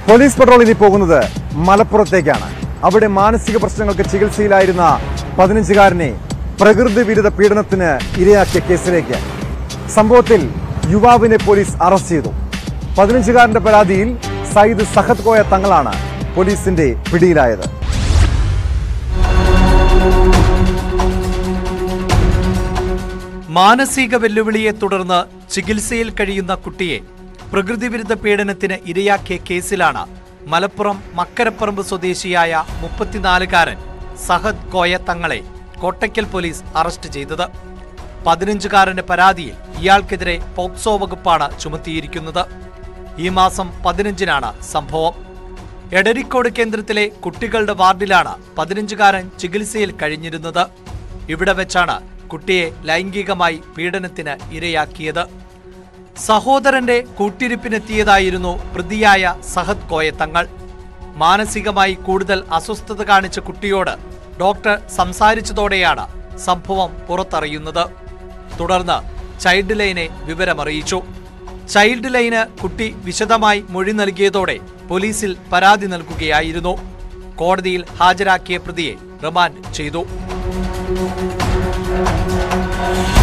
police patrol ഇനി പോകുന്നത് മലപ്പുറത്തേക്കാണ് അവിടെ മാനസിക പ്രശ്നങ്ങൾക്ക് ചികിത്സയിലായിരുന്ന പതിനഞ്ചുകാരനെ പ്രകൃതി വിരുദ്ധ പീഡനത്തിന് ഇരയാക്കിയ കേസിലേക്ക് സംഭവത്തിൽ യുവാവിനെ പോലീസ് അറസ്റ്റ് ചെയ്തു പതിനഞ്ചുകാരന്റെ പരാതിയിൽ സയ്യിദ് സഹദ് കോയ തങ്ങളാണ് പോലീസിന്റെ പിടിയിലായത് മാനസിക വെല്ലുവിളിയെ തുടർന്ന് ചികിത്സയിൽ കഴിയുന്ന കുട്ടിയെ പ്രകൃതിവിരുദ്ധ പീഡനത്തിന് ഇരയാക്കിയ കേസിലാണ് മലപ്പുറം മക്കരപ്പറമ്പ് സ്വദേശിയായ മുപ്പത്തിനാലുകാരൻ സഹദ് കോയ തങ്ങളെ കോട്ടയ്ക്കൽ പോലീസ് അറസ്റ്റ് ചെയ്തത് പതിനഞ്ചുകാരന്റെ പരാതിയിൽ ഇയാൾക്കെതിരെ പോക്സോ വകുപ്പാണ് ചുമത്തിയിരിക്കുന്നത് ഈ മാസം പതിനഞ്ചിനാണ് സംഭവം എടരിക്കോട് കേന്ദ്രത്തിലെ കുട്ടികളുടെ വാർഡിലാണ് പതിനഞ്ചുകാരൻ ചികിത്സയിൽ കഴിഞ്ഞിരുന്നത് ഇവിടെ വെച്ചാണ് കുട്ടിയെ ലൈംഗികമായി പീഡനത്തിന് ഇരയാക്കിയത് സഹോദരന്റെ കൂട്ടിരിപ്പിനെത്തിയതായിരുന്നു പ്രതിയായ സഹദ് കോയത്തങ്ങൾ മാനസികമായി കൂടുതൽ അസ്വസ്ഥത കാണിച്ച കുട്ടിയോട് ഡോക്ടർ സംസാരിച്ചതോടെയാണ് സംഭവം പുറത്തറിയുന്നത് തുടർന്ന് ചൈൽഡ് ലൈനെ വിവരമറിയിച്ചു ചൈൽഡ് ലൈന് കുട്ടി വിശദമായി മൊഴി നൽകിയതോടെ പോലീസിൽ പരാതി നൽകുകയായിരുന്നു കോടതിയിൽ ഹാജരാക്കിയ പ്രതിയെ റിമാൻഡ് ചെയ്തു